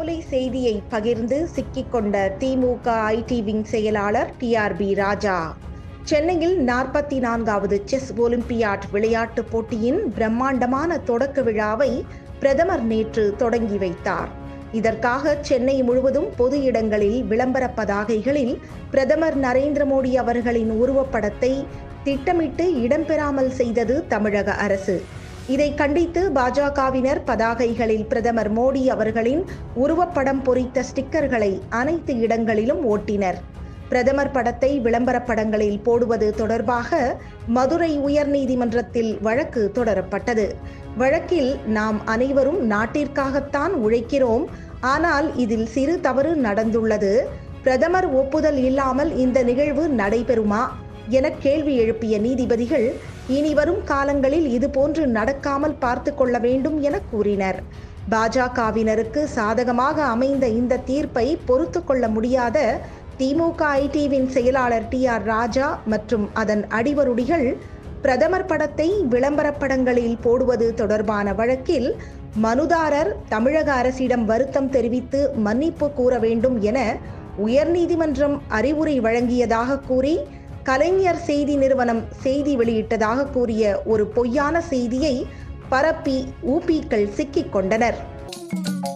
போலி செய்தியை பகிர்ந்து சிக்கிக்கொண்ட திமுக ஐடி விங் செயலாளர் டிஆர்பி ராஜா சென்னையில் நாற்பத்தி நான்காவது செஸ் ஒலிம்பியாட் விளையாட்டுப் போட்டியின் பிரம்மாண்டமான தொடக்க விழாவை பிரதமர் நேற்று தொடங்கி வைத்தார் இதற்காக சென்னை முழுவதும் பொது இடங்களில் விளம்பர பதாகைகளில் பிரதமர் நரேந்திர மோடி அவர்களின் உருவப்படத்தை திட்டமிட்டு இடம்பெறாமல் செய்தது தமிழக அரசு இதை கண்டித்து பாஜகவினர் பதாகைகளில் பிரதமர் மோடி அவர்களின் உருவப்படம் பொறித்த ஸ்டிக்கர்களை அனைத்து இடங்களிலும் ஓட்டினர் பிரதமர் படத்தை விளம்பர படங்களில் போடுவது தொடர்பாக மதுரை உயர்நீதிமன்றத்தில் வழக்கு தொடரப்பட்டது வழக்கில் நாம் அனைவரும் நாட்டிற்காகத்தான் உழைக்கிறோம் ஆனால் இதில் சிறு தவறு நடந்துள்ளது பிரதமர் ஒப்புதல் இல்லாமல் இந்த நிகழ்வு நடைபெறுமா என கேள்வி எழுப்பிய நீதிபதிகள் இனி வரும் காலங்களில் இதுபோன்று நடக்காமல் பார்த்து கொள்ள வேண்டும் என கூறினர் பாஜகவினருக்கு சாதகமாக அமைந்த இந்த தீர்ப்பை பொறுத்து கொள்ள முடியாத திமுக ஐடிவின் செயலாளர் டி ஆர் ராஜா மற்றும் அதன் அடிவருடிகள் பிரதமர் படத்தை விளம்பர படங்களில் போடுவது தொடர்பான வழக்கில் மனுதாரர் தமிழக அரசிடம் வருத்தம் தெரிவித்து மன்னிப்பு கூற வேண்டும் என உயர்நீதிமன்றம் அறிவுரை வழங்கியதாக கூறி கலைஞர் செய்தி நிறுவனம் செய்தி வெளியிட்டதாக கூறிய ஒரு பொய்யான செய்தியை பரப்பி ஊபிக்கள் சிக்கிக் கொண்டனர்